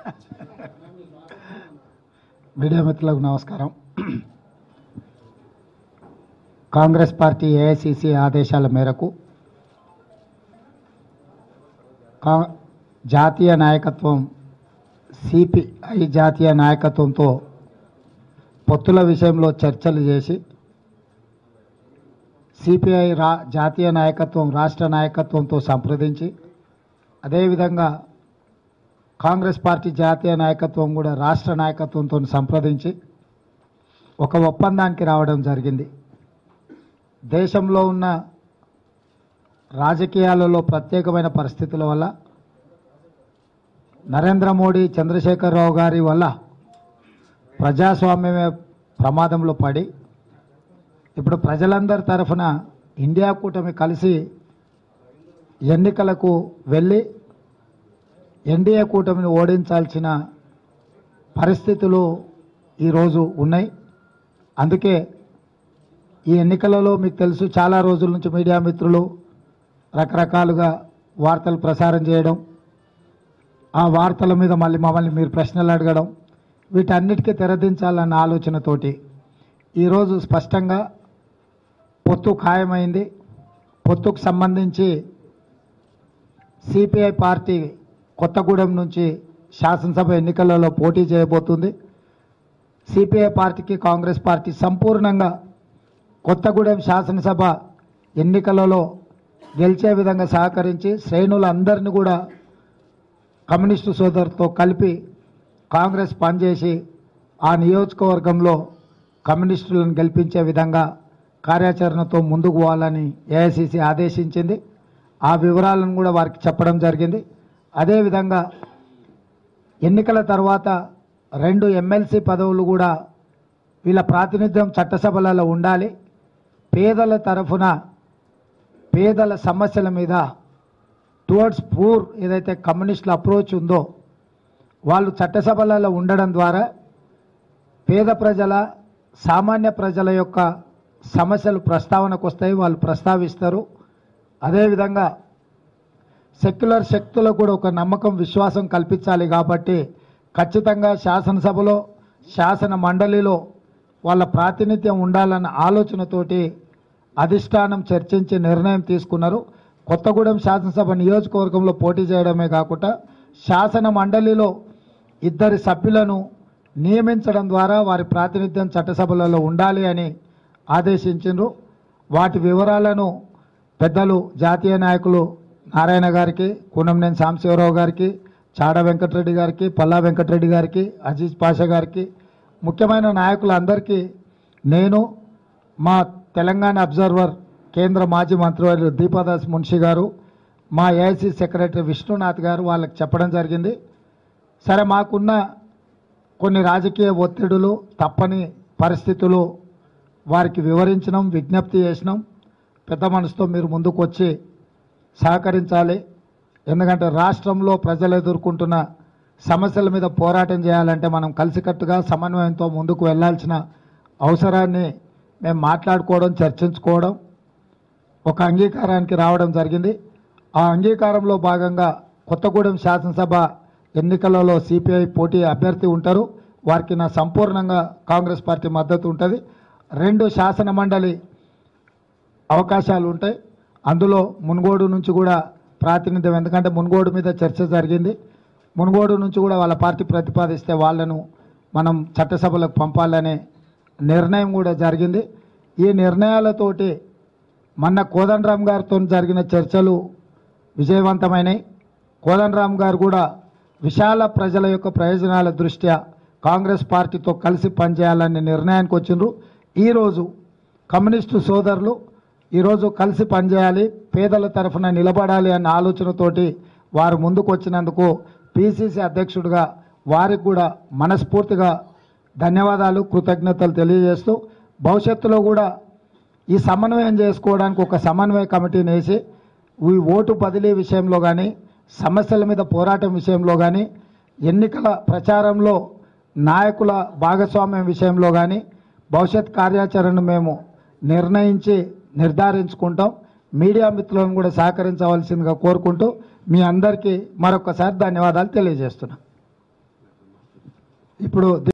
media మిత్రులకు నమస్కారం Congress party AICC ఆదేశాల మేరకు కా జాతీయ నాయకత్వం సిపిఐ జాతీయ నాయకత్వంతో పొత్తుల విషయంలో చర్చలు చేసి సిపిఐ రా జాతీయ నాయకత్వం రాష్ట్ర నాయకత్వంతో సంప్రదించి అదేవిధంగా కాంగ్రెస్ పార్టీ జాతీయ నాయకత్వం కూడా రాష్ట్ర నాయకత్వంతో సంప్రదించి ఒక ఒప్పందానికి రావడం జరిగింది దేశంలో ఉన్న రాజకీయాలలో ప్రత్యేకమైన పరిస్థితుల వల్ల నరేంద్ర మోడీ చంద్రశేఖరరావు గారి వల్ల ప్రజాస్వామ్యమే ప్రమాదంలో పడి ఇప్పుడు ప్రజలందరి తరఫున ఇండియా కూటమి కలిసి ఎన్నికలకు వెళ్ళి ఎన్డీఏ కూటమిని ఓడించాల్సిన పరిస్థితులు ఈరోజు ఉన్నాయి అందుకే ఈ ఎన్నికలలో మీకు తెలుసు చాలా రోజుల నుంచి మీడియా మిత్రులు రకరకాలుగా వార్తలు ప్రసారం చేయడం ఆ వార్తల మీద మళ్ళీ మమ్మల్ని మీరు ప్రశ్నలు అడగడం వీటన్నిటికీ తెరదించాలన్న ఆలోచనతోటి ఈరోజు స్పష్టంగా పొత్తు ఖాయమైంది పొత్తుకు సంబంధించి సిపిఐ పార్టీ కొత్తగూడెం నుంచి శాసనసభ ఎన్నికలలో పోటీ చేయబోతుంది సిపిఐ పార్టీకి కాంగ్రెస్ పార్టీ సంపూర్ణంగా కొత్తగూడెం శాసనసభ ఎన్నికలలో గెలిచే విధంగా సహకరించి శ్రేణులందరినీ కూడా కమ్యూనిస్టు సోదరుతో కలిపి కాంగ్రెస్ పనిచేసి ఆ నియోజకవర్గంలో కమ్యూనిస్టులను గెలిపించే విధంగా కార్యాచరణతో ముందుకు పోవాలని ఏఐసిసి ఆదేశించింది ఆ వివరాలను కూడా వారికి చెప్పడం జరిగింది అదేవిధంగా ఎన్నికల తర్వాత రెండు ఎమ్మెల్సీ పదవులు కూడా వీళ్ళ ప్రాతినిధ్యం చట్టసభలలో ఉండాలి పేదల తరఫున పేదల సమస్యల మీద టువర్డ్స్ పూర్ ఏదైతే కమ్యూనిస్టుల అప్రోచ్ ఉందో వాళ్ళు చట్టసభలలో ఉండడం ద్వారా పేద ప్రజల సామాన్య ప్రజల యొక్క సమస్యలు ప్రస్తావనకు వస్తాయి వాళ్ళు ప్రస్తావిస్తారు అదేవిధంగా సెక్యులర్ శక్తులకు కూడా ఒక నమ్మకం విశ్వాసం కల్పించాలి కాబట్టి ఖచ్చితంగా శాసనసభలో శాసన మండలిలో వాళ్ళ ప్రాతినిధ్యం ఉండాలన్న ఆలోచనతోటి అధిష్టానం చర్చించి నిర్ణయం తీసుకున్నారు కొత్తగూడెం శాసనసభ నియోజకవర్గంలో పోటీ చేయడమే కాకుండా శాసన మండలిలో ఇద్దరి సభ్యులను నియమించడం ద్వారా వారి ప్రాతినిధ్యం చట్టసభలలో ఉండాలి అని ఆదేశించారు వాటి వివరాలను పెద్దలు జాతీయ నాయకులు నారాయణ గారికి కూనంనేని సాంబశివరావు గారికి చాడ వెంకటరెడ్డి గారికి పల్లా వెంకటరెడ్డి గారికి అజీజ్ పాషా గారికి ముఖ్యమైన నాయకులందరికీ నేను మా తెలంగాణ అబ్జర్వర్ కేంద్ర మాజీ మంత్రివర్యులు దీపాదాస్ మున్షి గారు మా ఏఐసీ సెక్రటరీ విష్ణునాథ్ గారు వాళ్ళకి చెప్పడం జరిగింది సరే మాకున్న కొన్ని రాజకీయ ఒత్తిడులు తప్పని పరిస్థితులు వారికి వివరించినాం విజ్ఞప్తి చేసినాం పెద్ద మనసుతో మీరు ముందుకు వచ్చి సహకరించాలి ఎందుకంటే రాష్ట్రంలో ప్రజలు ఎదుర్కొంటున్న సమస్యల మీద పోరాటం చేయాలంటే మనం కలిసికట్టుగా సమన్వయంతో ముందుకు వెళ్ళాల్సిన అవసరాన్ని మేము మాట్లాడుకోవడం చర్చించుకోవడం ఒక అంగీకారానికి రావడం జరిగింది ఆ అంగీకారంలో భాగంగా కొత్తగూడెం శాసనసభ ఎన్నికలలో సిపిఐ పోటీ అభ్యర్థి ఉంటారు వారికి నా సంపూర్ణంగా కాంగ్రెస్ పార్టీ మద్దతు ఉంటుంది రెండు శాసన మండలి అవకాశాలు ఉంటాయి అందులో మున్గోడు నుంచి కూడా ప్రాతినిధ్యం ఎందుకంటే మున్గోడు మీద చర్చ జరిగింది మున్గోడు నుంచి కూడా వాళ్ళ పార్టీ ప్రతిపాదిస్తే వాళ్ళను మనం చట్టసభలకు పంపాలనే నిర్ణయం కూడా జరిగింది ఈ నిర్ణయాలతోటి మొన్న కోదండరామ్ గారితో జరిగిన చర్చలు విజయవంతమైనవి కోదండరామ్ గారు కూడా విశాల ప్రజల యొక్క ప్రయోజనాల దృష్ట్యా కాంగ్రెస్ పార్టీతో కలిసి పనిచేయాలనే నిర్ణయానికి వచ్చిండ్రు ఈరోజు కమ్యూనిస్టు సోదరులు ఈరోజు కలిసి పనిచేయాలి పేదల తరఫున నిలబడాలి అన్న ఆలోచనతోటి వారు ముందుకు వచ్చినందుకు పిసిసి అధ్యక్షుడిగా వారికి కూడా మనస్ఫూర్తిగా ధన్యవాదాలు కృతజ్ఞతలు తెలియజేస్తూ భవిష్యత్తులో కూడా ఈ సమన్వయం చేసుకోవడానికి ఒక సమన్వయ కమిటీని వేసి ఈ ఓటు బదిలీ విషయంలో కానీ సమస్యల మీద పోరాటం విషయంలో కానీ ఎన్నికల ప్రచారంలో నాయకుల భాగస్వామ్యం విషయంలో కానీ భవిష్యత్ కార్యాచరణను మేము నిర్ణయించి నిర్ధారించుకుంటాం మీడియా మిత్రులను కూడా సహకరించవలసిందిగా కోరుకుంటూ మీ అందరికీ మరొకసారి ధన్యవాదాలు తెలియజేస్తున్నాం ఇప్పుడు